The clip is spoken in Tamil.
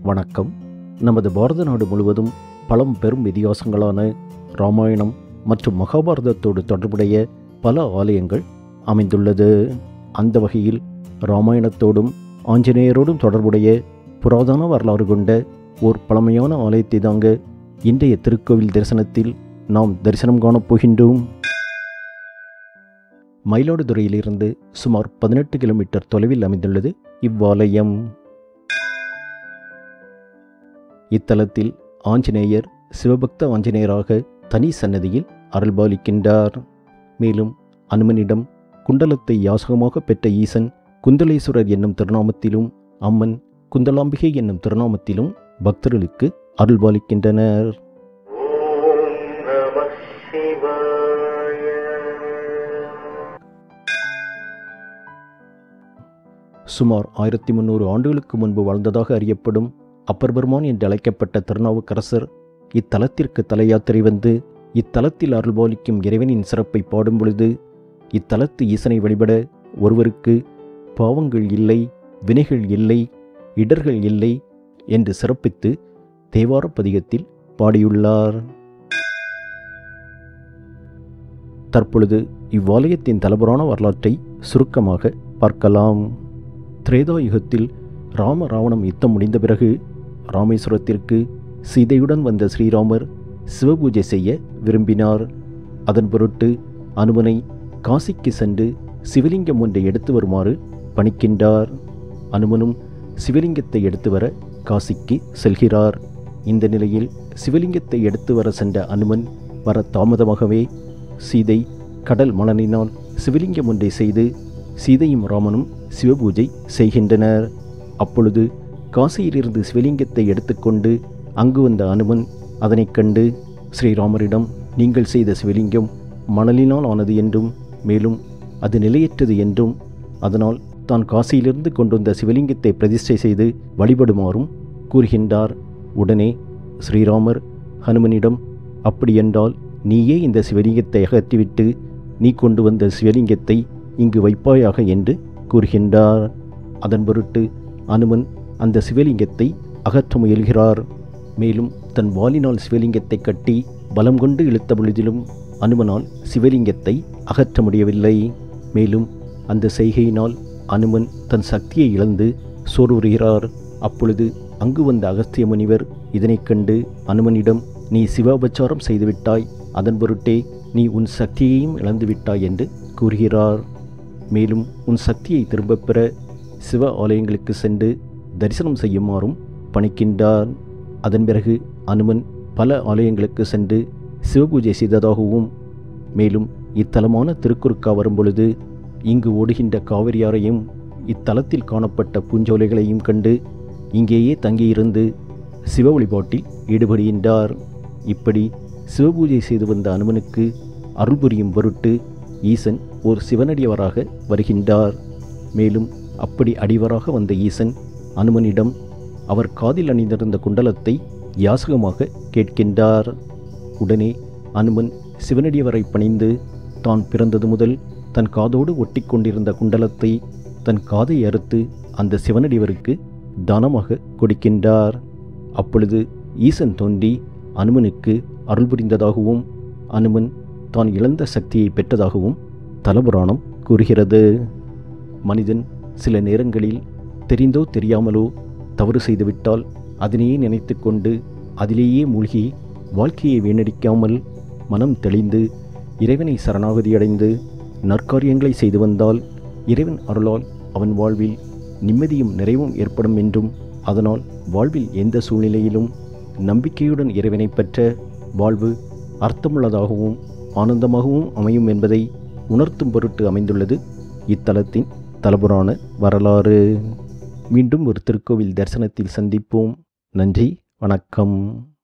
வணக்கம் நமது பாரத நாடு முழுவதும் பலம் பெரும் இதிகாசங்களான ராமாயணம் மற்றும் மகாபாரதத்தோடு தொடர்புடைய பல ஆலயங்கள் அமைந்துள்ளது அந்த வகையில் ராமாயணத்தோடும் ஆஞ்சநேயரோடும் தொடர்புடைய புராதன வரலாறு கொண்ட ஓர் பழமையான ஆலயத்தை தாங்க இன்றைய திருக்கோவில் தரிசனத்தில் நாம் தரிசனம் காணப் போகின்றோம் மயிலாடுதுறையிலிருந்து சுமார் பதினெட்டு கிலோமீட்டர் தொலைவில் அமைந்துள்ளது இவ்வாலயம் இத்தலத்தில் ஆஞ்சநேயர் சிவபக்த ஆஞ்சநேயராக தனி சன்னதியில் அருள்பாலிக்கின்றார் மேலும் அனுமனிடம் குண்டலத்தை யாசகமாக பெற்ற ஈசன் குந்தலேஸ்வரர் என்னும் திருநாமத்திலும் அம்மன் குந்தலாம்பிகை என்னும் திருநாமத்திலும் பக்தர்களுக்கு அருள்பாலிக்கின்றனர் ஓம் நம சிவாய சுமார் ஆயிரத்தி முந்நூறு ஆண்டுகளுக்கு முன்பு வாழ்ந்ததாக அறியப்படும் அப்பர் பெருமான் என்று அழைக்கப்பட்ட திருநாவுக்கரசர் இத்தலத்திற்கு தலையாத்திரை வந்து இத்தலத்தில் அருள்பாலிக்கும் இறைவனின் சிறப்பை பாடும் பொழுது இத்தலத்து ஈசனை வழிபட ஒருவருக்கு பாவங்கள் இல்லை வினைகள் இல்லை இடர்கள் இல்லை என்று சிறப்பித்து தேவாரப் பதிகத்தில் பாடியுள்ளார் தற்பொழுது இவ்வாலயத்தின் தலபுராண வரலாற்றை சுருக்கமாக பார்க்கலாம் திரேதா யுகத்தில் ராம ராவணம் யுத்தம் முடிந்த பிறகு ராமேஸ்வரத்திற்கு சீதையுடன் வந்த ஸ்ரீராமர் சிவபூஜை செய்ய விரும்பினார் அதன் பொருட்டு அனுமனை காசிக்கு சென்று சிவலிங்கம் ஒன்றை எடுத்து வருமாறு பணிக்கின்றார் அனுமனும் சிவலிங்கத்தை எடுத்து வர காசிக்கு செல்கிறார் இந்த நிலையில் சிவலிங்கத்தை எடுத்து வர சென்ற அனுமன் வர தாமதமாகவே சீதை கடல் மணலினால் சிவலிங்கம் ஒன்றை செய்து சீதையும் ராமனும் சிவபூஜை செய்கின்றனர் அப்பொழுது காசியிலிருந்து சிவலிங்கத்தை எடுத்துக்கொண்டு அங்கு வந்த அனுமன் அதனைக் கண்டு ஸ்ரீராமரிடம் நீங்கள் செய்த சிவலிங்கம் மணலினால் ஆனது என்றும் மேலும் அது நிலையற்றது என்றும் அதனால் தான் காசியிலிருந்து கொண்டு வந்த சிவலிங்கத்தை பிரதிஷ்டை செய்து வழிபடுமாறும் கூறுகின்றார் உடனே ஸ்ரீராமர் ஹனுமனிடம் அப்படியென்றால் நீயே இந்த சிவலிங்கத்தை அகற்றிவிட்டு நீ கொண்டு வந்த சிவலிங்கத்தை இங்கு வைப்பாயாக என்று கூறுகின்றார் அதன் பொருட்டு அனுமன் அந்த சிவலிங்கத்தை அகற்ற முயல்கிறார் மேலும் தன் வாளினால் சிவலிங்கத்தை கட்டி பலம் கொண்டு இழுத்த பொழுதிலும் அனுமனால் சிவலிங்கத்தை அகற்ற முடியவில்லை மேலும் அந்த செய்கையினால் அனுமன் தன் சக்தியை இழந்து சோர்வுறுகிறார் அப்பொழுது அங்கு வந்த அகஸ்திய முனிவர் இதனைக் கண்டு அனுமனிடம் நீ சிவாபச்சாரம் செய்துவிட்டாய் அதன் பொருட்டே நீ உன் சக்தியையும் இழந்துவிட்டாய் என்று கூறுகிறார் மேலும் உன் சக்தியை திரும்பப் பெற சிவ ஆலயங்களுக்கு சென்று தரிசனம் செய்யுமாறும் பணிக்கின்றார் அதன் பிறகு அனுமன் பல ஆலயங்களுக்கு சென்று சிவபூஜை செய்ததாகவும் மேலும் இத்தலமான திருக்குறுக்கா வரும்பொழுது இங்கு ஓடுகின்ற காவிரியாரையும் இத்தலத்தில் காணப்பட்ட பூஞ்சோலைகளையும் கண்டு இங்கேயே தங்கியிருந்து சிவ வழிபாட்டில் ஈடுபடுகின்றார் இப்படி சிவபூஜை செய்து வந்த அனுமனுக்கு அருள் புரியும் பொருட்டு ஈசன் ஒரு சிவனடியவராக வருகின்றார் மேலும் அப்படி அடிவராக வந்த ஈசன் அனுமனிடம் அவர் காதில் அணிந்திருந்த குண்டலத்தை யாசகமாக கேட்கின்றார் உடனே அனுமன் சிவனடியவரை பணிந்து தான் பிறந்தது முதல் தன் காதோடு ஒட்டி கொண்டிருந்த குண்டலத்தை தன் காதை அறுத்து அந்த சிவனடியவருக்கு தானமாக கொடுக்கின்றார் அப்பொழுது ஈசன் தோன்றி அனுமனுக்கு அருள் புரிந்ததாகவும் அனுமன் தான் இழந்த சக்தியை பெற்றதாகவும் தலபுராணம் கூறுகிறது மனிதன் சில நேரங்களில் தெரிந்தோ தெரியாமலோ தவறு செய்துவிட்டால் அதனையே நினைத்து கொண்டு அதிலேயே மூழ்கி வாழ்க்கையை வீணடிக்காமல் மனம் தெளிந்து இறைவனை சரணாகதியடைந்து நற்காரியங்களை செய்து வந்தால் இறைவன் அருளால் அவன் வாழ்வில் நிம்மதியும் நிறைவும் ஏற்படும் என்றும் அதனால் வாழ்வில் எந்த சூழ்நிலையிலும் நம்பிக்கையுடன் இறைவனை பெற்ற வாழ்வு அர்த்தமுள்ளதாகவும் ஆனந்தமாகவும் அமையும் என்பதை உணர்த்தும் பொருட்டு அமைந்துள்ளது இத்தலத்தின் தலபுராண வரலாறு மீண்டும் ஒரு திருக்கோவில் தரிசனத்தில் சந்திப்போம் நன்றி வணக்கம்